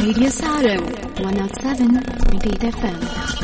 Radio Sarum 107.8 FM.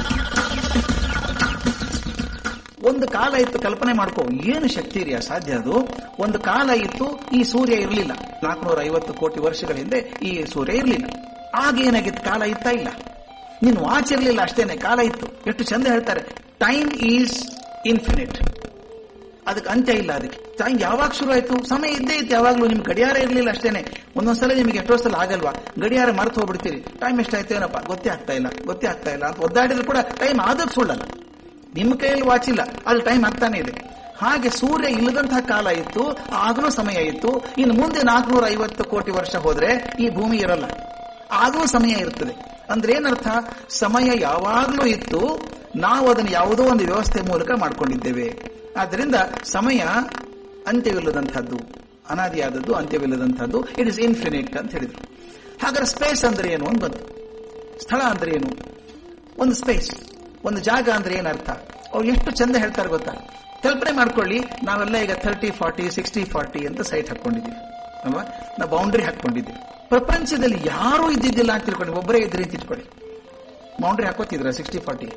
ಒಂದು ಕಾಲ ಇತ್ತು ಕಲ್ಪನೆ ಮಾಡ್ಕೋ ಏನು ಶಕ್ತಿ ಇದೆಯಾ ಸಾಧ್ಯ ಅದು ಒಂದು ಕಾಲ ಇತ್ತು ಈ ಸೂರ್ಯ ಇರಲಿಲ್ಲ ನಾಲ್ಕುನೂರ ಐವತ್ತು ಕೋಟಿ ವರ್ಷಗಳ ಹಿಂದೆ ಈ ಸೂರ್ಯ ಇರಲಿಲ್ಲ ಆಗ ಏನಾಗಿತ್ತು ಕಾಲ ಇತ್ತಾ ಇಲ್ಲ ನೀನು ವಾಚ್ ಇರಲಿಲ್ಲ ಅಷ್ಟೇನೆ ಕಾಲ ಇತ್ತು ಎಷ್ಟು ಚಂದ ಹೇಳ್ತಾರೆ ಟೈಮ್ ಈಸ್ ಇನ್ಫಿನಿಟ್ ಅದಕ್ಕೆ ಅಂತ್ಯ ಇಲ್ಲ ಅದಕ್ಕೆ ಟೈಮ್ ಯಾವಾಗ ಶುರು ಆಯ್ತು ಸಮಯ ಇದ್ದೇ ಇತ್ತು ಯಾವಾಗ್ಲೂ ನಿಮ್ ಗಡಿಯಾರ ಇರಲಿಲ್ಲ ಅಷ್ಟೇನೆ ಒಂದೊಂದ್ಸಲ ನಿಮಗೆ ಎಷ್ಟೋ ಸಲ ಆಗಲ್ವಾ ಗಡಿಯಾರ ಮರೆತು ಹೋಗ್ಬಿಡ್ತೀರಿ ಟೈಮ್ ಎಷ್ಟಾಯ್ತು ಏನಪ್ಪ ಗೊತ್ತೇ ಆಗ್ತಾ ಇಲ್ಲ ಗೊತ್ತೇ ಆಗ್ತಾ ಇಲ್ಲ ಅಂತ ಒದ್ದಾಡಿದ್ರು ಕೂಡ ಟೈಮ್ ಆದದ್ದು ಸುಳ್ಳಲ್ಲ ನಿಮ್ಮ ಕೈಯಲ್ಲಿ ವಾಚ್ ಇಲ್ಲ ಅಲ್ಲಿ ಟೈಮ್ ಆಗ್ತಾನೆ ಇದೆ ಹಾಗೆ ಸೂರ್ಯ ಇಲ್ಲದಂತಹ ಕಾಲ ಇತ್ತು ಆಗಲೂ ಸಮಯ ಇತ್ತು ಇನ್ನು ಮುಂದೆ ನಾಲ್ಕುನೂರ ಐವತ್ತು ಕೋಟಿ ವರ್ಷ ಹೋದ್ರೆ ಈ ಭೂಮಿ ಇರಲ್ಲ ಆಗಲೂ ಸಮಯ ಇರ್ತದೆ ಅಂದ್ರೆ ಏನರ್ಥ ಸಮಯ ಯಾವಾಗಲೂ ಇತ್ತು ನಾವು ಅದನ್ನು ಯಾವುದೋ ಒಂದು ವ್ಯವಸ್ಥೆ ಮೂಲಕ ಮಾಡ್ಕೊಂಡಿದ್ದೇವೆ ಆದ್ದರಿಂದ ಸಮಯ ಅಂತ್ಯವಿಲ್ಲದಂಥದ್ದು ಅನಾದಿಯಾದದ್ದು ಅಂತ್ಯವಿಲ್ಲದಂಥದ್ದು ಇಟ್ ಇಸ್ ಇನ್ಫಿನಿಟ್ ಅಂತ ಹೇಳಿದ್ರು ಹಾಗಾದ್ರೆ ಸ್ಪೇಸ್ ಅಂದ್ರೆ ಏನು ಅಂತ ಬಂತು ಸ್ಥಳ ಅಂದ್ರೆ ಏನು ಒಂದು ಸ್ಪೇಸ್ ಒಂದು ಜಾಗ ಅಂದ್ರೆ ಏನರ್ಥ ಅವ್ರು ಎಷ್ಟು ಚಂದ ಹೇಳ್ತಾರೆ ಗೊತ್ತಾ ಕಲ್ಪನೆ ಮಾಡ್ಕೊಳ್ಳಿ ನಾವೆಲ್ಲ ಈಗ ಥರ್ಟಿ ಫಾರ್ಟಿ ಸಿಕ್ಸ್ಟಿ ಫಾರ್ಟಿ ಅಂತ ಸೈಟ್ ಹಾಕೊಂಡಿದ್ದೀವಿ ಅಲ್ವಾ ನಾವು ಬೌಂಡ್ರಿ ಹಾಕೊಂಡಿದ್ದೀವಿ ಪ್ರಪಂಚದಲ್ಲಿ ಯಾರೂ ಇದ್ದಿದ್ದಿಲ್ಲ ಅಂತ ತಿಳ್ಕೊಳ್ಳಿ ಒಬ್ಬರೇ ಇದ್ರಿ ಅಂತ ಇಟ್ಕೊಳ್ಳಿ ಬೌಂಡ್ರಿ ಹಾಕೋತಿದ್ರ ಸಿಕ್ಸ್ಟಿ ಫಾರ್ಟಿ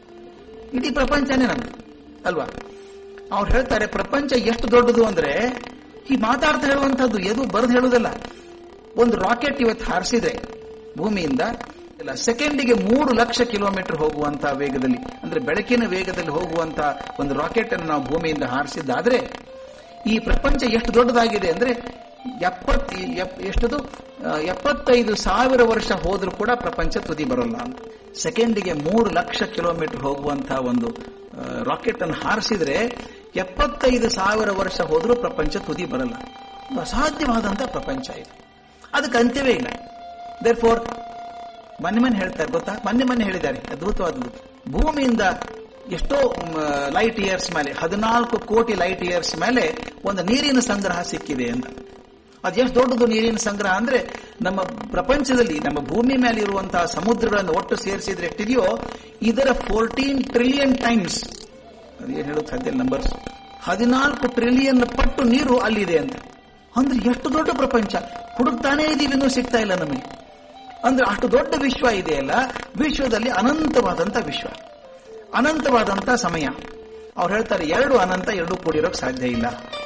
ಇಡೀ ಪ್ರಪಂಚನೇ ನಮ್ದು ಅಲ್ವಾ ಅವ್ರು ಹೇಳ್ತಾರೆ ಪ್ರಪಂಚ ಎಷ್ಟು ದೊಡ್ಡದು ಅಂದ್ರೆ ಈ ಮಾತಾಡ್ತಾ ಹೇಳುವಂತದ್ದು ಎದು ಬರೆದು ಹೇಳುವುದಲ್ಲ ಒಂದು ರಾಕೆಟ್ ಇವತ್ತು ಹಾರಿಸಿದ್ರೆ ಭೂಮಿಯಿಂದ ಇಲ್ಲ ಸೆಕೆಂಡಿಗೆ ಮೂರು ಲಕ್ಷ ಕಿಲೋಮೀಟರ್ ಹೋಗುವಂತಹ ವೇಗದಲ್ಲಿ ಅಂದ್ರೆ ಬೆಳಕಿನ ವೇಗದಲ್ಲಿ ಹೋಗುವಂತ ಒಂದು ರಾಕೆಟ್ ಅನ್ನು ನಾವು ಭೂಮಿಯಿಂದ ಹಾರಿಸಿದ್ದಾದ್ರೆ ಈ ಪ್ರಪಂಚ ಎಷ್ಟು ದೊಡ್ಡದಾಗಿದೆ ಅಂದ್ರೆ ಎಪ್ಪತ್ ಎಷ್ಟದು ಎಪ್ಪತ್ತೈದು ಸಾವಿರ ವರ್ಷ ಹೋದ್ರೂ ಕೂಡ ಪ್ರಪಂಚ ತುದಿ ಬರೋಲ್ಲ ಅಂತ ಸೆಕೆಂಡಿಗೆ ಮೂರು ಲಕ್ಷ ಕಿಲೋಮೀಟರ್ ಹೋಗುವಂತಹ ಒಂದು ರಾಕೆಟ್ ಅನ್ನು ಹಾರಿಸಿದ್ರೆ ಎಪ್ಪತ್ತೈದು ಸಾವಿರ ವರ್ಷ ಹೋದ್ರೂ ಪ್ರಪಂಚ ತುದಿ ಬರಲ್ಲ ಅಸಾಧ್ಯವಾದಂತಹ ಪ್ರಪಂಚ ಇದು ಅದಕ್ಕೆ ಅಂತ್ಯವೇ ಇಲ್ಲ ದೇರ್ ಫೋರ್ ಮೊನ್ನೆ ಮೊನ್ನೆ ಹೇಳ್ತಾರೆ ಗೊತ್ತಾ ಮೊನ್ನೆ ಮೊನ್ನೆ ಹೇಳಿದ್ದಾರೆ ಅದ್ಭುತವಾದದ್ದು ಭೂಮಿಯಿಂದ ಎಷ್ಟೋ ಲೈಟ್ ಇಯರ್ಸ್ ಮೇಲೆ ಹದಿನಾಲ್ಕು ಕೋಟಿ ಲೈಟ್ ಇಯರ್ಸ್ ಮೇಲೆ ಒಂದು ನೀರಿನ ಸಂಗ್ರಹ ಸಿಕ್ಕಿದೆ ಅಂತ ಅದು ಎಷ್ಟು ದೊಡ್ಡದು ನೀರಿನ ಸಂಗ್ರಹ ಅಂದ್ರೆ ನಮ್ಮ ಪ್ರಪಂಚದಲ್ಲಿ ನಮ್ಮ ಭೂಮಿ ಮೇಲೆ ಇರುವಂತಹ ಸಮುದ್ರಗಳನ್ನು ಒಟ್ಟು ಸೇರಿಸಿದ್ರೆ ಎಷ್ಟಿದೆಯೋ ಇದರ ಫೋರ್ಟೀನ್ ಟ್ರಿಲಿಯನ್ ಟೈಮ್ಸ್ ಅದೇನು ಹೇಳೋದು ಸಾಧ್ಯ ನಂಬರ್ಸ್ ಹದಿನಾಲ್ಕು ಟ್ರಿಲಿಯನ್ ಪಟ್ಟು ನೀರು ಅಲ್ಲಿದೆ ಅಂತ ಅಂದ್ರೆ ಎಷ್ಟು ದೊಡ್ಡ ಪ್ರಪಂಚ ಹುಡುಕ್ತಾನೇ ಇದೀವಿ ಇನ್ನೂ ಸಿಗ್ತಾ ಇಲ್ಲ ನಮಗೆ ಅಂದ್ರೆ ಅಷ್ಟು ದೊಡ್ಡ ವಿಶ್ವ ಇದೆಯಲ್ಲ ವಿಶ್ವದಲ್ಲಿ ಅನಂತವಾದಂತ ವಿಶ್ವ ಅನಂತವಾದಂತ ಸಮಯ ಅವ್ರು ಹೇಳ್ತಾರೆ ಎರಡು ಅನಂತ ಎರಡು ಕೂಡಿರೋಕ್ ಸಾಧ್ಯ ಇಲ್ಲ